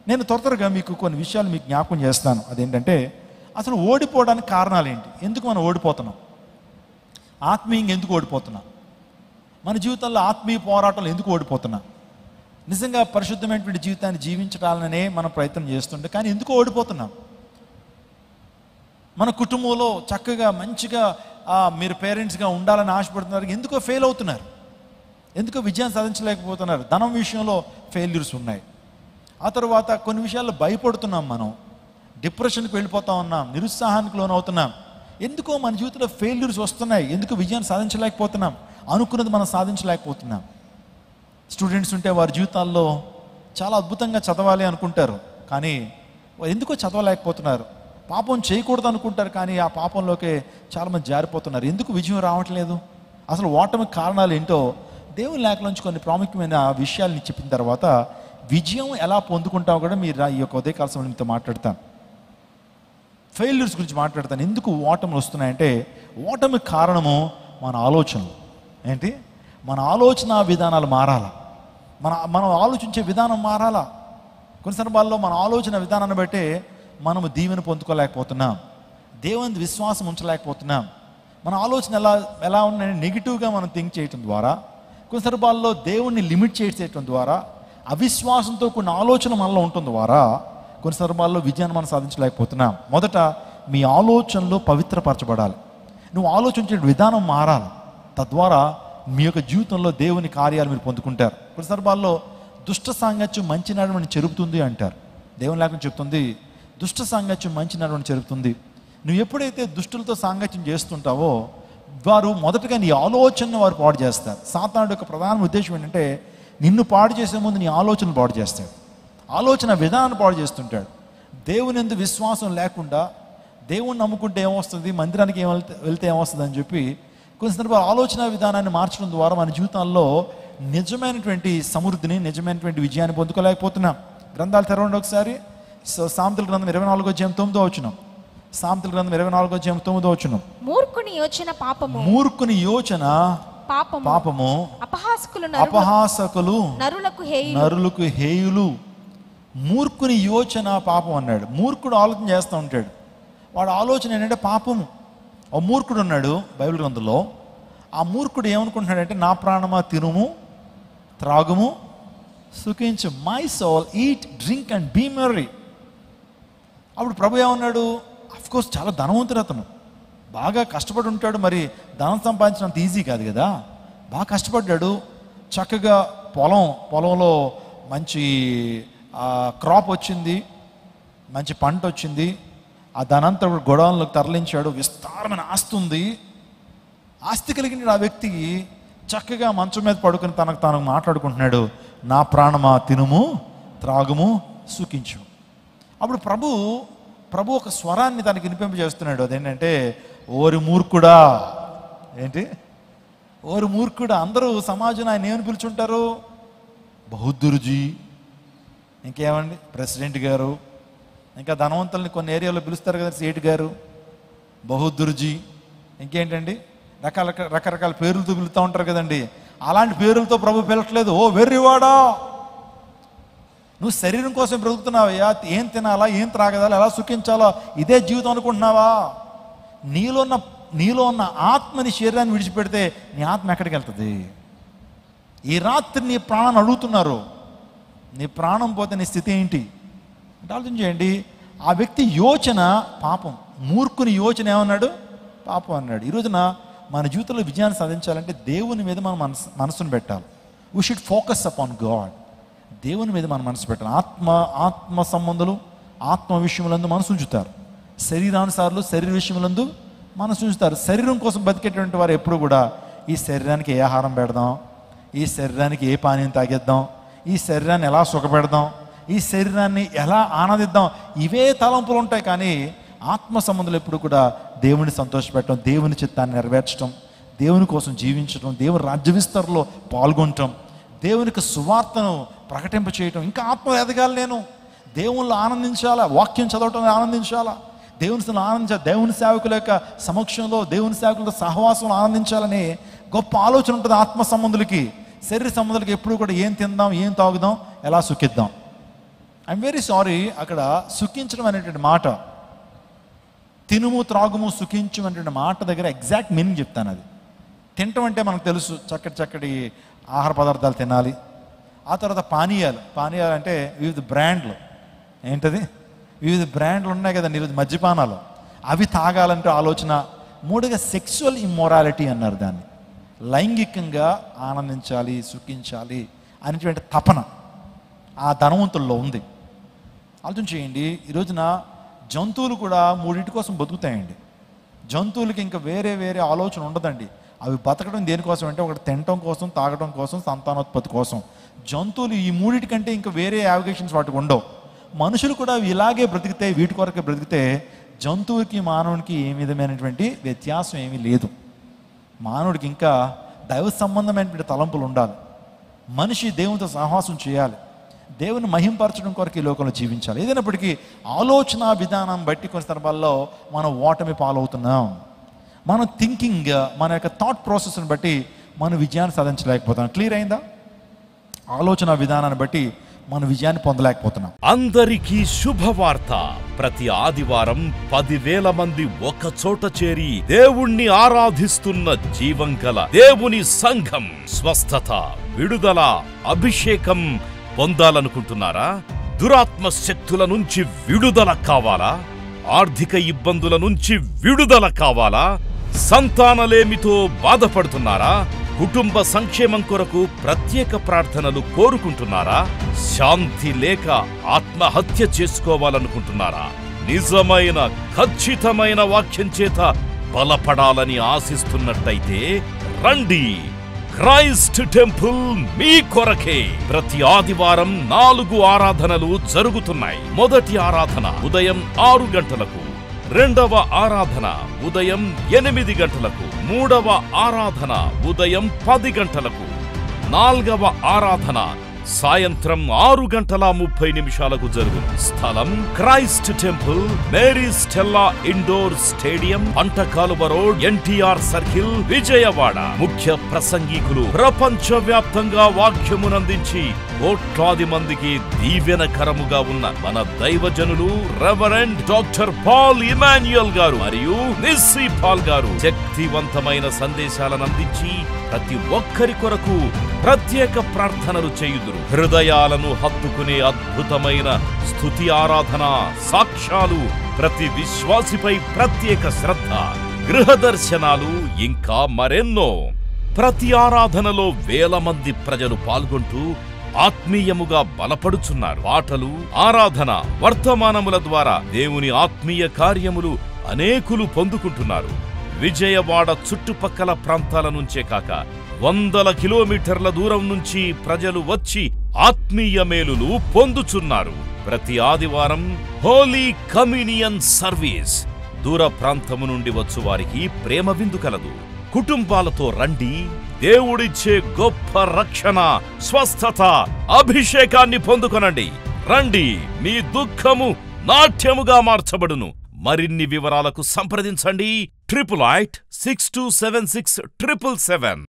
నేను త్వర త్వరగా మీకు కొన్ని విషయాలు మీకు జ్ఞాపకం చేస్తాను అదేంటంటే అసలు ఓడిపోవడానికి కారణాలు ఏంటి ఎందుకు మనం ఓడిపోతున్నాం ఆత్మీయంగా ఎందుకు ఓడిపోతున్నాం మన జీవితంలో ఆత్మీయ పోరాటాలు ఎందుకు ఓడిపోతున్నాం నిజంగా పరిశుద్ధమైనటువంటి జీవితాన్ని జీవించడాలనే మనం ప్రయత్నం చేస్తుంటే కానీ ఎందుకు ఓడిపోతున్నాం మన కుటుంబంలో చక్కగా మంచిగా ఆ, మీరు పేరెంట్స్గా ఉండాలని ఆశపడుతున్నారు ఎందుకో ఫెయిల్ అవుతున్నారు ఎందుకో విజయం సాధించలేకపోతున్నారు ధనం విషయంలో ఫెయిల్యూర్స్ ఉన్నాయి ఆ తర్వాత కొన్ని విషయాల్లో భయపడుతున్నాం మనం డిప్రెషన్కి వెళ్ళిపోతా ఉన్నాం నిరుత్సాహానికి లోనవుతున్నాం ఎందుకో మన జీవితంలో ఫెయిల్యూర్స్ వస్తున్నాయి ఎందుకు విజయాన్ని సాధించలేకపోతున్నాం అనుకున్నది మనం సాధించలేకపోతున్నాం స్టూడెంట్స్ ఉంటే వారి జీవితాల్లో చాలా అద్భుతంగా చదవాలి అనుకుంటారు కానీ వారు ఎందుకో చదవలేకపోతున్నారు పాపం చేయకూడదు అనుకుంటారు కానీ ఆ పాపంలోకి చాలామంది జారిపోతున్నారు ఎందుకు విజయం రావట్లేదు అసలు ఓటమి కారణాలు ఏంటో దేవుని లేఖలోంచి కొన్ని ప్రాముఖ్యమైన విషయాల్ని చెప్పిన తర్వాత విజయం ఎలా పొందుకుంటామో కూడా మీరు రా- ఈ యొక్క ఉదయకాల సమయంలో మీతో మాట్లాడతాను ఫెయిల్యూర్స్ గురించి మాట్లాడతాను ఎందుకు ఓటములు వస్తున్నాయంటే ఓటమి కారణము మన ఆలోచనలు ఏంటి మన ఆలోచన విధానాలు మారాల మన మనం ఆలోచించే విధానం మారాలా కొన్ని సందర్భాల్లో మన ఆలోచన విధానాన్ని బట్టే మనము దీవెన పొందుకోలేకపోతున్నాం దేవుని విశ్వాసం ఉంచలేకపోతున్నాం మన ఆలోచన ఎలా ఎలా ఉన్నాయని నెగిటివ్గా మనం థింక్ చేయటం ద్వారా కొన్ని సందర్భాల్లో దేవుణ్ణి లిమిట్ చేసేయటం ద్వారా అవిశ్వాసంతో కూడిన ఆలోచన మనలో ఉండటం ద్వారా కొన్ని సందర్భాల్లో విజయాన్ని మనం సాధించలేకపోతున్నాం మొదట మీ ఆలోచనలు పవిత్రపరచబడాలి నువ్వు ఆలోచించే విధానం మారాలి తద్వారా మీ యొక్క జీవితంలో దేవుని కార్యాలు మీరు పొందుకుంటారు కొన్ని సందర్భాల్లో దుష్ట సాంగత్యం మంచి నడవని చెరుపుతుంది అంటారు దేవుని లేఖనం చెప్తుంది దుష్ట సాంగత్యం మంచి నడవని చెరుపుతుంది నువ్వు ఎప్పుడైతే దుష్టులతో సాంగత్యం చేస్తుంటావో వారు మొదటగా నీ ఆలోచనను వారు పాడు చేస్తారు సాతానుడు యొక్క ప్రధాన ఉద్దేశం ఏంటంటే నిన్ను పాడు చేసే ముందు నీ ఆలోచనలు పాడు చేస్తాడు ఆలోచన విధానాన్ని పాడు చేస్తుంటాడు దేవుని ఎందు విశ్వాసం లేకుండా దేవుణ్ణి నమ్ముకుంటే ఏమొస్తుంది మందిరానికి ఏం వెళ్తే వెళ్తే ఏమొస్తుంది అని చెప్పి కొన్ని సందర్భాలు ఆలోచన విధానాన్ని మార్చడం ద్వారా మన జీవితాల్లో నిజమైనటువంటి సమృద్ధిని నిజమైనటువంటి విజయాన్ని పొందుకోలేకపోతున్నాం గ్రంథాలు తెరవండి ఒకసారి సో సామెతల గ్రంథం ఇరవై నాలుగో అధ్యాయం తొమ్మిదో వచ్చినాం సామెతల గ్రంథం ఇరవై నాలుగో అధ్యాయం తొమ్మిదో వచ్చినాం మూర్ఖుని యోచన పాపము మూర్ఖుని యోచన పాపము పాపము అపహాసకులు నరుల- అపహాసకులు నరులకు హేయు నరులకు హేయులు మూర్ఖుని యోచన పాపం అన్నాడు మూర్ఖుడు ఆలోచన చేస్తూ ఉంటాడు వాడు ఆలోచన ఏంటంటే పాపము ఓ మూర్ఖుడు ఉన్నాడు బైబిల్ గ్రంథంలో ఆ మూర్ఖుడు ఏమనుకుంటున్నాడంటే నా ప్రాణమా తినుము త్రాగుము సుఖించు my soul eat drink and be merry అప్పుడు ప్రభు ఏమన్నాడు కోర్స్ చాలా ధనవంతుడు అతను బాగా కష్టపడి ఉంటాడు మరి ధనం సంపాదించినంత ఈజీ కాదు కదా బాగా కష్టపడ్డాడు చక్కగా పొలం పొలంలో మంచి క్రాప్ వచ్చింది మంచి పంట వచ్చింది ఆ ధనంతా కూడా గొడవలకు తరలించాడు విస్తారమైన ఆస్తి ఉంది ఆస్తి కలిగిన ఆ వ్యక్తికి చక్కగా మంచం మీద పడుకుని తనకు తాను మాట్లాడుకుంటున్నాడు నా ప్రాణమా తినుము త్రాగుము సుఖించు అప్పుడు ప్రభు ప్రభు ఒక స్వరాన్ని తనకి వినిపింపజేస్తున్నాడు అదేంటంటే ఓరి మూర్ఖుడా ఏంటి ఓరి మూర్ఖుడా అందరూ సమాజం ఆయన ఏమని పిలుచుంటారు బహుదురుజీ ఇంకేమండి ప్రెసిడెంట్ గారు ఇంకా ధనవంతుల్ని కొన్ని ఏరియాలో పిలుస్తారు కదా సేటు గారు బహుదుర్జీ ఇంకేంటండి రకాల రకరకాల పేర్లతో పిలుస్తూ ఉంటారు కదండి అలాంటి పేర్లతో ప్రభు పిలట్లేదు ఓ వెర్రివాడా నువ్వు శరీరం కోసం బ్రతుకుతున్నావయ్యా ఏం తినాలా ఏం త్రాగదాలా ఎలా సుఖించాలో ఇదే జీవితం అనుకుంటున్నావా నీలో ఉన్న నీలో ఉన్న ఆత్మని శరీరాన్ని విడిచిపెడితే నీ ఆత్మ ఎక్కడికి వెళ్తుంది ఈ రాత్రి నీ ప్రాణాన్ని అడుగుతున్నారు నీ ప్రాణం పోతే నీ స్థితి ఏంటి అంటే ఆలోచన చేయండి ఆ వ్యక్తి యోచన పాపం మూర్ఖుని యోచన ఏమన్నాడు పాపం అన్నాడు ఈ రోజున మన జీవితంలో విజయాన్ని సాధించాలంటే దేవుని మీద మన మనసు మనసును పెట్టాలి we should focus upon God దేవుని మీద మన మనసు పెట్టాలి ఆత్మ ఆత్మ సంబంధులు ఆత్మ విషయములందు మనసు ఉంచుతారు శరీరానుసారులు శరీర విషయములందు మనసు ఉంచుతారు శరీరం కోసం బతికేటువంటి వారు ఎప్పుడు కూడా ఈ శరీరానికి ఏ ఆహారం పెడదాం ఈ శరీరానికి ఏ పానీయం తాగేద్దాం ఈ శరీరాన్ని ఎలా సుఖపెడదాం ఈ శరీరాన్ని ఎలా ఆనందిద్దాం ఇవే తలంపులు ఉంటాయి కానీ ఆత్మ సంబంధాలు ఎప్పుడు కూడా దేవుని సంతోషపెట్టడం దేవుని చిత్తాన్ని నెరవేర్చడం దేవుని కోసం జీవించడం దేవుని రాజ్య విస్తరణలో పాల్గొనటం దేవునికి సువార్తను ప్రకటింప చేయటం ఇంకా ఆత్మ ఎదగాలి నేను దేవుళ్ళు ఆనందించాలా వాక్యం చదవటం ఆనందించాలా దేవుని సన్నిధిలో ఆనందించాలి దేవుని సేవకుల యొక్క సమక్షంలో దేవుని సేవకులతో సహవాసంలో ఆనందించాలని గొప్ప ఆలోచన ఉంటుంది ఆత్మ సంబంధులకి శరీర సంబంధులకి ఎప్పుడు కూడా ఏం తిందాం ఏం తాగుదాం ఎలా సుఖిద్దాం ఐఎమ్ వెరీ సారీ అక్కడ సుఖించడం అనేటువంటి మాట తినుము త్రాగుము సుఖించు అనేటువంటి మాట దగ్గర ఎగ్జాక్ట్ మీనింగ్ చెప్తాను అది తినటం అంటే మనకు తెలుసు చక్కటి చక్కటి ఆహార పదార్థాలు తినాలి ఆ తర్వాత పానీయాలు పానీయాలు అంటే వివిధ బ్రాండ్లు ఏంటది వివిధ బ్రాండ్లు ఉన్నాయి కదా వివిధ మద్యపానాలు అవి తాగాలంటే ఆలోచన మూడుగా సెక్సువల్ ఇమ్మొరాలిటీ అన్నారు దాన్ని లైంగికంగా ఆనందించాలి సుఖించాలి అనేటువంటి తపన ఆ ధనవంతుల్లో ఉంది ఆలోచన చేయండి ఈ రోజున జంతువులు కూడా మూడింటి కోసం బతుకుతాయండి జంతువులకి ఇంకా వేరే వేరే ఆలోచన ఉండదండి అవి బతకడం దేనికోసం అంటే ఒకటి తినటం కోసం తాగడం కోసం సంతానోత్పత్తి కోసం జంతువులు ఈ మూడింటి కంటే ఇంకా వేరే యావిగేషన్స్ వాటికి ఉండవు మనుషులు కూడా ఇలాగే బ్రతికితే వీటి కొరకే బ్రతికితే జంతువుకి మానవునికి ఏ విధమైనటువంటి వ్యత్యాసం ఏమీ లేదు మానవుడికి ఇంకా దైవ సంబంధమైనటువంటి తలంపులు ఉండాలి మనిషి దేవునితో సహవాసం చేయాలి దేవుని మహింపరచడం కొరకు ఈ లోకంలో జీవించాలి ఏదైనప్పటికీ ఆలోచన విధానం బట్టి కొన్ని సందర్భాల్లో మనం ఓటమి పాలవుతున్నాం మన థింకింగ్ మన యొక్క థాట్ ప్రాసెస్ని బట్టి మనం విజయాన్ని సాధించలేకపోతున్నాం క్లియర్ అయిందా ఆలోచన విధానాన్ని బట్టి మనం విజయాన్ని పొందలేకపోతున్నాం అందరికీ శుభవార్త ప్రతి ఆదివారం పదివేల మంది ఒక చోట చేరి దేవుణ్ణి ఆరాధిస్తున్న జీవం గల దేవుని సంఘం స్వస్థత విడుదల అభిషేకం పొందాలనుకుంటున్నారా దురాత్మ శక్తుల నుంచి విడుదల కావాలా ఆర్థిక ఇబ్బందుల నుంచి విడుదల కావాలా సంతానలేమితో బాధపడుతున్నారా కుటుంబ సంక్షేమం కొరకు ప్రత్యేక ప్రార్థనలు కోరుకుంటున్నారా శాంతి లేక ఆత్మహత్య చేసుకోవాలనుకుంటున్నారా నిజమైన ఖచ్చితమైన వాక్యం చేత బలపడాలని ఆశిస్తున్నట్టయితే రండి క్రైస్ట్ టెంపుల్ మీ కొరకే ప్రతి ఆదివారం నాలుగు ఆరాధనలు జరుగుతున్నాయి మొదటి ఆరాధన ఉదయం ఆరు గంటలకు రెండవ ఆరాధన ఉదయం ఎనిమిది గంటలకు మూడవ ఆరాధన ఉదయం పది గంటలకు నాల్గవ ఆరాధన సాయంత్రం ఆరు గంటల ముప్పై నిమిషాలకు జరుగును స్థలం Christ temple Mary Stella indoor stadium Pantakaluva road NTR circle Vijayawada ముఖ్య ప్రసంగికులు ప్రపంచ వ్యాప్తంగా వాక్యమునందించి కోట్లాది మందికి దీవెనకరముగా ఉన్న మన దైవజనులు రెవరెండ్ డాక్టర్ పాల్ ఇమాన్యుయల్ గారు మరియు నిస్సీ పాల్ గారు శక్తివంతమైన సందేశాలను అందించి ప్రతి ఒక్కరి కొరకు ప్రత్యేక ప్రార్థనలు చేయుదురు హృదయాలను హత్తుకునే అద్భుతమైన స్తుతి ఆరాధన సాక్ష్యాలు ప్రతి విశ్వాసిపై ప్రత్యేక శ్రద్ధ గృహ దర్శనాలు ఇంకా మరెన్నో ప్రతి ఆరాధనలో వేల మంది ప్రజలు పాల్గొంటూ ఆత్మీయముగా బలపడుచున్నారు పాటలు ఆరాధన వర్తమానముల ద్వారా దేవుని ఆత్మీయ కార్యములు అనేకులు పొందుకుంటున్నారు విజయవాడ చుట్టుపక్కల ప్రాంతాల నుంచే కాక వందల కిలోమీటర్ల దూరం నుంచి ప్రజలు వచ్చి ఆత్మీయ మేలులు పొందుచున్నారు ప్రతి ఆదివారం హోలీ కమ్యూనియన్ సర్వీస్ దూర ప్రాంతము నుండి వచ్చు వారికి ప్రేమ విందు కలదు కుటుంబాలతో రండి దేవుడిచ్చే గొప్ప రక్షణ స్వస్థత అభిషేకాన్ని పొందుకొనండి రండి మీ దుఃఖము నాట్యముగా మార్చబడును మరిన్ని వివరాలకు సంప్రదించండి triple eight six two seven six triple seven